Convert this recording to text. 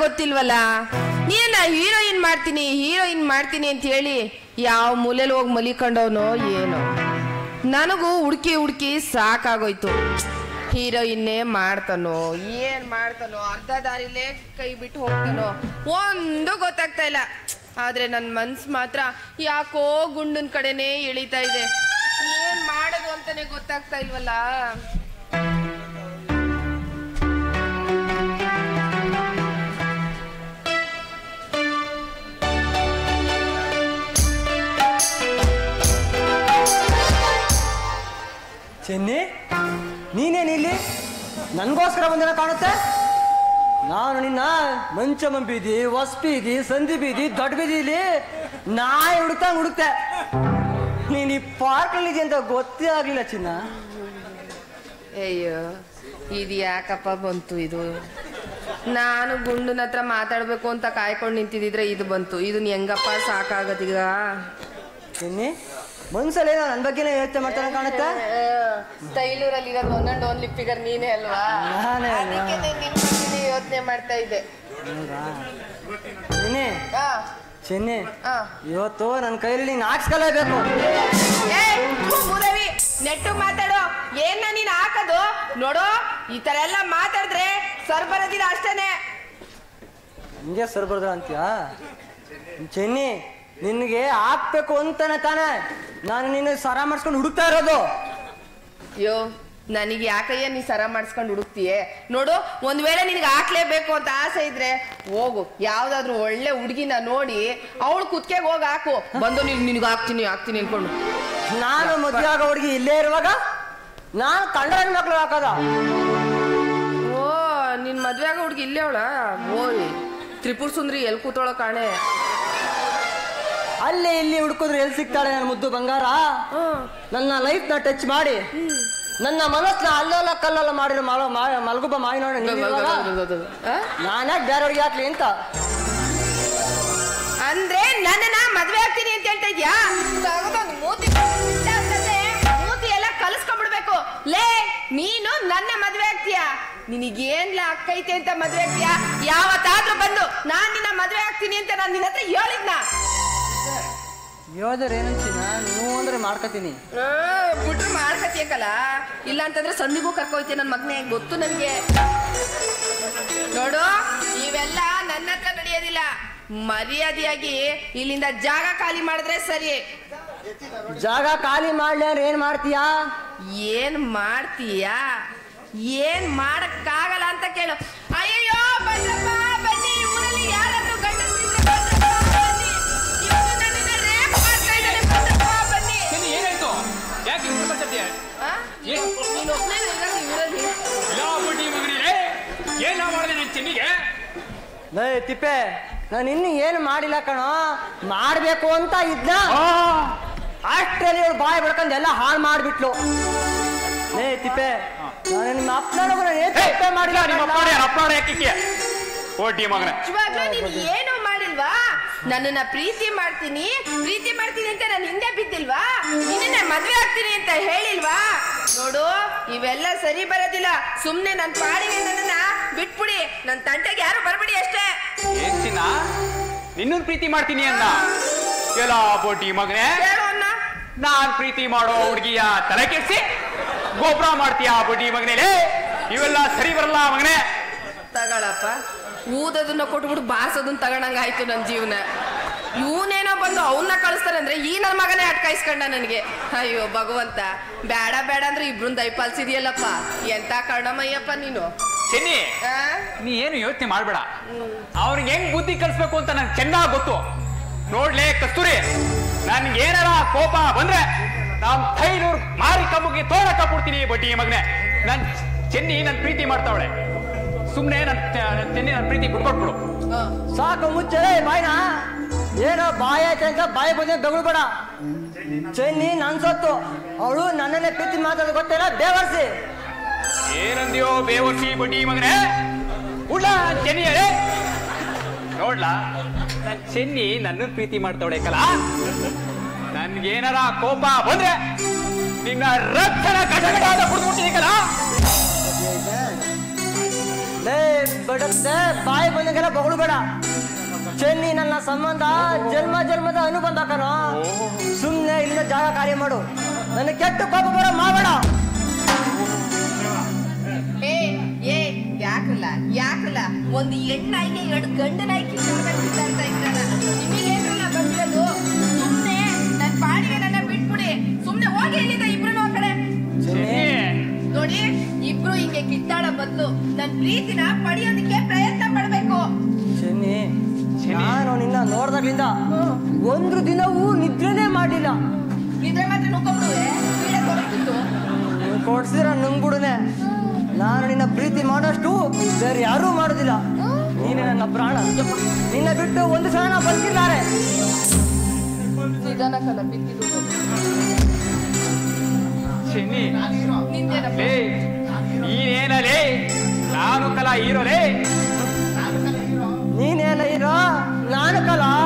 ಗೊತ್ತಿಲ್ವಲ್ಲ ನೀನ ಹೀರೋಯಿನ್ ಮಾಡ್ತೀನಿ ಹೀರೋಯಿನ್ ಮಾಡ್ತೀನಿ ಅಂತ ಹೇಳಿ ಯಾವ ಮೂಲೆಯಲ್ಲಿ ಹೋಗಿ ಮಲಿಕೊಂಡವನೋ ಏನೋ ನನಗೂ ಹುಡುಕಿ ಹುಡುಕಿ ಸಾಕಾಗೋಯ್ತು ಹೀರೋಯಿನ್ನೇ ಮಾಡ್ತಾನೋ ಏನ್ ಮಾಡ್ತಾನೋ ಅರ್ಧ ದಾರಿಲೇ ಕೈ ಬಿಟ್ಟು ಹೋಗ್ತಾನೋ ಒಂದು ಗೊತ್ತಾಗ್ತಾ ಇಲ್ಲ ಆದ್ರೆ ನನ್ನ ಮನ್ಸು ಮಾತ್ರ ಯಾಕೋ ಗುಂಡನ್ ಕಡೆನೇ ಇಳಿತಾ ಇದೆ ಏನ್ ಮಾಡೋದು ಅಂತಾನೆ ಗೊತ್ತಾಗ್ತಾ ಇಲ್ವಲ್ಲ ಚೆನ್ನಿ ನೀನೇನಿಲ್ಲಿ ನನಗೋಸ್ಕರ ಬಂದಿನ ಕಾಣುತ್ತೆ ನಾನು ನಿನ್ನ ಮಂಚಮ ಬೀದಿ ಹೊಸ ಬೀದಿ ಸಂಧಿ ಬೀದಿ ದೊಡ್ಡ ಬೀದಿಲಿ ನಾಯಿ ಹುಡುಕ್ತಂಗ್ ಹುಡುಕ್ತೆ ನೀನು ಈ ಪಾರ್ಕಲ್ಲಿ ಇದೆಯಾ ಅಂತ ಗೊತ್ತೇ ಆಗ್ಲಿಲ್ಲ ಚಿನ್ನ ಅಯ್ಯೋ ಇದು ಯಾಕಪ್ಪ ಬಂತು ಇದು ನಾನು ಗುಂಡನ ಹತ್ರ ಮಾತಾಡ್ಬೇಕು ಅಂತ ಕಾಯ್ಕೊಂಡು ನಿಂತಿದ್ರೆ ಇದು ಬಂತು ಇದನ್ನ ಹೆಂಗಪ್ಪ ಸಾಕಾಗದೀಗ ಚೆನ್ನಿ ಮನ್ಸಲ್ಲಿ ಏನೋ ನನ್ನ ಬಗ್ಗೆನೇ ಯೋಚನೆ ಮಾಡ್ತಾನೆ ಕಾಣುತ್ತೆ ತೈಲೂರಲ್ಲಿ ಇರೋದು ಒನ್ ಅಂಡ್ ಓನ್ಲಿ ಫಿಗರ್ ನೀನೇ ಅಲ್ವಾ ನಾನೇ ಅಲ್ವಾ? ಯೋಚನೆ ಮಾಡ್ತಾ ಇದ್ದೆ ಚೆನ್ನಿ ಆ, ಚೆನ್ನಿ ಆ. ಇವತ್ತು ನನ್ನ ಕೈಯಲ್ಲಿ ನೀನು ಹಾಕ್ಸ್ಕೊಳ್ಳೇಬೇಕು ಏ, ಥು, ಮೂದೇವಿ ನೆಟ್ಟು ಮಾತಾಡು ಏನ ನೀನ್ ಹಾಕೋದು ನೋಡು ಈ ತರ ಎಲ್ಲ ಮಾತಾಡಿದ್ರೆ ಸರ್ ಬರೋದಿಲ್ಲ ಅಷ್ಟೇನೆ ಹಿಂಗೆ ಸರ್ ಬರ್ದ ಅಂತೀಯಾ ಚೆನ್ನಿ ನಿನಗೆ ಹಾಕ್ಬೇಕು ಅಂತಾನೆ ತಾನೆ ನಾನು ನಿನ್ನ ಸರ ಮಾಡಿಸ್ಕೊಂಡು ಹುಡುಕ್ತಾ ಇರೋದು ಅಯ್ಯೋ ನನಗೆ ಯಾಕಯ್ಯ ನೀ ಸರ ಮಾಡಿಸ್ಕೊಂಡು ಹುಡುಕ್ತೀಯೇ ನೋಡು ಒಂದ್ ವೇಳೆ ನಿನಗೆ ಹಾಕ್ಲೇಬೇಕು ಅಂತ ಆಸೆ ಇದ್ರೆ ಹೋಗು ಯಾವ್ದಾದ್ರು ಒಳ್ಳೆ ಹುಡುಗಿನ ನೋಡಿ ಅವಳು ಕುತ್ಕೆಗೆ ಹೋಗಿ ಹಾಕು ಬಂದು ನೀನ್ ನಿನ್ಗೆ ಹಾಕ್ತೀನಿ ಹಾಕ್ತೀನಿ ಅನ್ಕೊಂಡು ನಾನು ಮದುವೆ ಆಗೋ ಹುಡುಗಿ ಇಲ್ಲೇ ಇರುವಾಗ ನಾನು ಕಂಡ್ರ ಮಕ್ಳು ಹಾಕೋದ ಓ ನಿನ್ ಮದ್ವೆ ಆಗೋ ಹುಡುಗಿ ಇಲ್ಲೇ ಅವಳ ಓಯ್ ತ್ರಿಪುರ ಸುಂದ್ರಿ ಎಲ್ ಕೂತೋಳ ಕಾಣೆ ಅಲ್ಲಿ ಇಲ್ಲಿ ಹುಡುಕಿದ್ರೆ ಎಲ್ಲಿ ಸಿಗ್ತಾಳೆ ನನ್ನ ಮುದ್ದು ಬಂಗಾರ ಹ್ಮ್ ನನ್ನ ಲೈಫ್ ನ ಟಚ್ ಮಾಡಿ ನನ್ನ ಮನಸ್ಸನ್ನ ಅಲ್ಲೋಲ ಕಲ್ಲೋಲ ಮಾಡಿರೋ ಮಾಡೋ ಮಾ- ಮಲ್ಗುಬ್ಬ ಮಾಯಿ ನೋಡಿ ಆ? ನಾನೇ ಬೇರೆಯವ್ರಿಗೆ ಹಾಕ್ಲಿ ಅಂತ ಅಂದ್ರೆ ನನ್ನನ್ನ ಮದ್ವೆ ಆಗ್ತೀನಿ ಅಂತ ಹೇಳ್ತಾ ಇದ್ಯಾ ತಗೊಂಡ್ ಮೂತಿ ಅಂತಂದ್ರೆ ಮೂತಿ ಎಲ್ಲ ಕಲಿಸ್ಕೊಂಡ್ಬಿಡ್ಬೇಕು ಲೇ ನೀನು ನನ್ನ ಮದ್ವೆ ಆಗ್ತೀಯ ನಿನಗೇನ್ಲ ಅಕ್ಕೈತೆ ಅಂತ ಮದ್ವೆ ಆಗ್ತೀಯ ಯಾವತ್ತಾದ್ರೂ ಬಂದು ನಾನ್ ನಿನ್ನ ಮದ್ವೆ ಆಗ್ತೀನಿ ಅಂತ ನಾನು ನಿನ್ನ ಹತ್ರ ಹೇಳಿದ್ನ ಯೋಧರ್ ಏನಂತೀನ ನೀವು ಅಂದ್ರೆ ಮಾಡ್ಕೋತೀನಿ ಬಿಟ್ರು ಮಾಡ್ಕತಿಯಕಲ್ಲ ಇಲ್ಲ ಅಂತಂದ್ರೆ ಸಂದಿಗೂ ಕರ್ಕೋಯ್ತೆ ನನ್ನ ಮಗನೇ ಗೊತ್ತು ನನಗೆ ನೋಡು ಇವೆಲ್ಲ ನನ್ನ ಹತ್ರ ನಡೆಯೋದಿಲ್ಲ ಮರ್ಯಾದೆಯಾಗಿ ಇಲ್ಲಿಂದ ಜಾಗ ಖಾಲಿ ಮಾಡಿದ್ರೆ ಸರಿ ಜಾಗ ಖಾಲಿ ಮಾಡ್ಲಿ ಅಂದ್ರೆ ಏನ್ ಮಾಡ್ತೀಯಾ ಏನ್ ಮಾಡ್ತೀಯಾ ಏನ್ ಮಾಡಕ್ಕಾಗಲ್ಲ ಅಂತ ಕೇಳು ಅಯ್ಯಯ್ಯೋ ಬಂದ್ರಪ್ಪ ಬನ್ನಿ ಈ ಊರಲ್ಲಿ ಯಾರಾದ್ರೂ ಗಂಡಸ್ರಿದ್ರೆ ಬಂದ್ರಪ್ಪ ಬನ್ನಿ ಇವ್ನು ನನ್ನನ್ನ rape ಮಾಡ್ತಾ ಇದ್ದಾನೆ, ಬಂದ್ರಪ್ಪ ಬನ್ನಿ ಚೆನ್ನಿ ಏನಾಯ್ತು ಯಾಕೆ ಹಿಂಗ್ ಮಾತಾಡ್ತೀಯ ಆ? ಏನ್? ನೀನ್ ಒಬ್ನೇ ಇರೋದು ಈ ಊರಲ್ಲಿ ಯಾವ ಬಡ್ಡಿ ಮಗನಿಗೆ ಏನ್ ನಾ ಮಾಡಿದೆ ನನ್ನ ಚೆನ್ನಿಗೆ ಲೇ ತಿಪ್ಪೆ ನಾನು ಇನ್ನು ಏನು ಮಾಡಿಲ್ಲ ಕಣೋ ಮಾಡ್ಬೇಕು ಅಂತ ಇದ್ನ ಅಷ್ಟರಲ್ಲಿ ಇವಳು ಬಾಯಿ ಬಡ್ಕೊಂಡು ಎಲ್ಲ ಹಾಳು ಮಾಡ್ಬಿಟ್ಲು ಲೇ ತಿಪ್ಪೆ ನಾನು ನಿಮ್ಮ ಅಪ್ಪನ ತಿಪ್ಪೆ ಮಾಡಿಲ್ಲ ನಿಮ್ಮ ಅಪ್ಪಾಡೆ ಅಪ್ಪಾಡೆ ಯಾಕೆ ಓಟಿ ಮಗನ ನಿಜವಾಗ್ಲೂ ನೀನ್ ಏನು ಮಾಡಿಲ್ವಾ ನನ್ನನ್ನ ಪ್ರೀತಿ ಮಾಡ್ತೀನಿ ಪ್ರೀತಿ ಮಾಡ್ತೀನಿ ಅಂತ ನಾನು ಹಿಂದೆ ಬಿದ್ದಿಲ್ವಾ ನಿನ್ನ ಮದ್ವೆ ಆಗ್ತೀನಿ ಅಂತ ಹೇಳಿಲ್ವಾ ನೋಡು ಇವೆಲ್ಲ ಸರಿ ಬರೋದಿಲ್ಲ ಸುಮ್ನೆ ನನ್ ಪಾಡಿಗೆ ನನ್ನನ್ನ ಬಿಟ್ಬಿಡಿ ನನ್ ತಂಟೆಗೆ ಯಾರು ಬರ್ಬಿಡಿ ಅಷ್ಟೇ ಏನ್ ಚಿನ್ನ ನಿನ್ನನ್ ಪ್ರೀತಿ ಮಾಡ್ತೀನಿ ಅಂದ ಎಲ್ಲ ಬೋಟಿ ಮಗನೇ ಹೇಳು ಅಣ್ಣ ನಾನ್ ಪ್ರೀತಿ ಮಾಡೋ ಹುಡುಗಿಯ ತಲೆ ಕೆಡ್ಸಿ ಗೊಬ್ಬರ ಮಾಡ್ತೀಯ ಬಡ್ಡಿ ಮಗನೇ ಲೇ, ಇವೆಲ್ಲ ಸರಿ ಬರಲ್ಲ ಮಗನೇ ತಗೊಳಪ್ಪ ಊದೋದನ್ನ ಕೊಟ್ಬಿಟ್ಟು ಬಾರ್ಸೋದನ್ನ ತಗೊಂಡಂಗ ಆಯ್ತು ನನ್ನ ಜೀವನ ಇವನೇನೋ ಬಂದು ಅವನ್ನ ಕಳಿಸ್ತಾನೆ ಅಂದ್ರೆ ಈ ನನ್ನ ಮಗನೇ ಅಟ್ಕಾಯಿಸ್ಕೊಂಡ ನನಗೆ ಅಯ್ಯೋ ಭಗವಂತ ಬೇಡ ಬೇಡ ಅಂದ್ರೆ ಇಬ್ರನ್ನ ದಯಪಾಲ್ಸಿದ್ಯಲ್ಲಪ್ಪ ಎಂತ ಕರ್ಣಮಯ್ಯಪ್ಪ ನೀನು ಚೆನ್ನಿ ಆ? ನೀ ಏನು ಯೋಚನೆ ಮಾಡ್ಬೇಡ ಅವ್ರಿಗೆ ಹೆಂಗ್ ಬುದ್ಧಿ ಕಲಿಸ್ಬೇಕು ಅಂತ ನಂಗೆ ಚೆನ್ನಾಗ್ ಗೊತ್ತು ನೋಡ್ಲೇ ಕಸ್ತೂರಿ ನನ್ಗೆ ಏನಾರ ಕೋಪ ಬಂದ್ರೆ ನಾವ್ ಕೈನೂರ್ ಮಾರಿ ಕಮ್ಮಿಗೆ ತೋಳ ಕಪ್ಬಿಡ್ತೀನಿ ಬಡ್ಡಿ ಮಗನೆ ನನ್ ಚೆನ್ನಿ ನನ್ ಪ್ರೀತಿ ಮಾಡ್ತಾವಳೆ ಸುಮ್ನೆ ನನ್ ನನ್ ಚೆನ್ನಿ ನನ್ ಪ್ರೀತಿ ಬಿಟ್ಕೊಟ್ಬಿಡು ಆ. ಸಾಕು ಮುಚ್ಚೆ ಬಾಯ್ನ ಏನೋ ಬಾಯಿ ಆಯ್ತು ಅಂತ ಬಾಯಿ ಬಂದ ಬೇಡ ಚೆನ್ನಿ ನನ್ ಸೊತ್ತು ಅವಳು ನನ್ನನ್ನೇ ಪ್ರೀತಿ ಮಾತಾಡೋದು ಗೊತ್ತಿಲ್ಲ ಬೇವರ್ಸಿ ಏನಂದ್ಯೋ ಬೇವರ್ಸಿ ಬಡ್ಡಿ ಮಗನೆ ಉಳ್ಳ ಚೆನ್ನಿ ನೋಡ್ಲಾ ನನ್ ಚೆನ್ನಿ ನನ್ನ ಪ್ರೀತಿ ಮಾಡ್ತಾವಳೆ ಕಲ ನನ್ಗೇನಾರ ಕೋಪ ಬಂದ್ರೆ ನಿನ್ನ ರಕ್ತನ ಕಟಕಟಾದ ಕುಡ್ದ್ಬಿಡ್ತೀನಿ ಕಲ ಲೇ ಬಡತ್ತೆ ಬಾಯಿ ಬಂದಂಗೆಲ್ಲ ಬಗಳು ಬೇಡ ಚೆನ್ನಿ ನನ್ನ ಸಂಬಂಧ ಜನ್ಮ ಜನ್ಮದ ಅನುಬಂಧ ಕಣೋ ಸುಮ್ಮನೆ ಇಲ್ಲಿಂದ ಜಾಗ ಕಾರ್ಯ ಮಾಡು ನನ್ನ ಕೆಟ್ಟ ಪಾಪ ಬರೋ ಮಾಡಬೇಡ ಏ ಏ ಯಾಕಲ್ಲ ಯಾಕಲ್ಲ ಒಂದು ಹೆಣ್ಣಾಯ್ಕೆ ಎರಡು ಗಂಡನಾಯ್ಕೆ ನಿಮಗೇನಲ್ಲ ಬಂದಿರೋದು ಸುಮ್ನೆ ನನ್ನ ಪಾಡಿಗೆ ನನ್ನ ಬಿಟ್ಬಿಡಿ ಸುಮ್ನೆ ಹೋಗಿ ಇಲ್ಲಿಂದ ಇಬ್ರು ಆ ಕಡೆ ಚೆನ್ನಿ ನೋಡಿ ಇಬ್ರು ಹಿಂಗೆ ಕಿತ್ತಾಡ ಬದಲು ನನ್ನ ಪ್ರೀತಿನ ಪಡೆಯೋದಕ್ಕೆ ಪ್ರಯತ್ನ ಪಡ್ಬೇಕು ಚೆನ್ನಿ ಚೆನ್ನಿ. ನಾನು ನಿನ್ನ ನೋಡ್ದಾಗ್ಲಿಂದ ಒಂದು ದಿನವೂ ನಿದ್ರೆನೇ ಮಾಡಿಲ್ಲ ನಿದ್ರೆ ಮಾತ್ರ ನುಗ್ಕೊಂಡ್ಬಿಡುವೆ ಬೀಳಕ್ಕೆ ಹೋಗ್ತಿತ್ತು ನೀನ್ ಕೊಡ್ಸಿದ್ರ ನಂಗುಡುನೆ ನಾನು ನಿನ್ನ ಪ್ರೀತಿ ಮಾಡೋಷ್ಟು ಬೇರೆ ಯಾರೂ ಮಾಡೋದಿಲ್ಲ ನೀನೇ ನನ್ನ ಪ್ರಾಣ ನಿನ್ನ ಬಿಟ್ಟು ಒಂದು ಕ್ಷಣ ನಾ ಬದುಕಿದ್ದಾರೆ ನಿಧಾನ ಕಲ ಬಿದ್ದಿದ್ದು ಚೆನ್ನಿ ನಿಂದೇನಪ್ಪ ಲೇ ನೀನೇನಲೇ ನಾನು ಕಲಾ ಹೀರೋಲೇ ನೀನೇನ ಇರೋ ನಾನು ಕಲ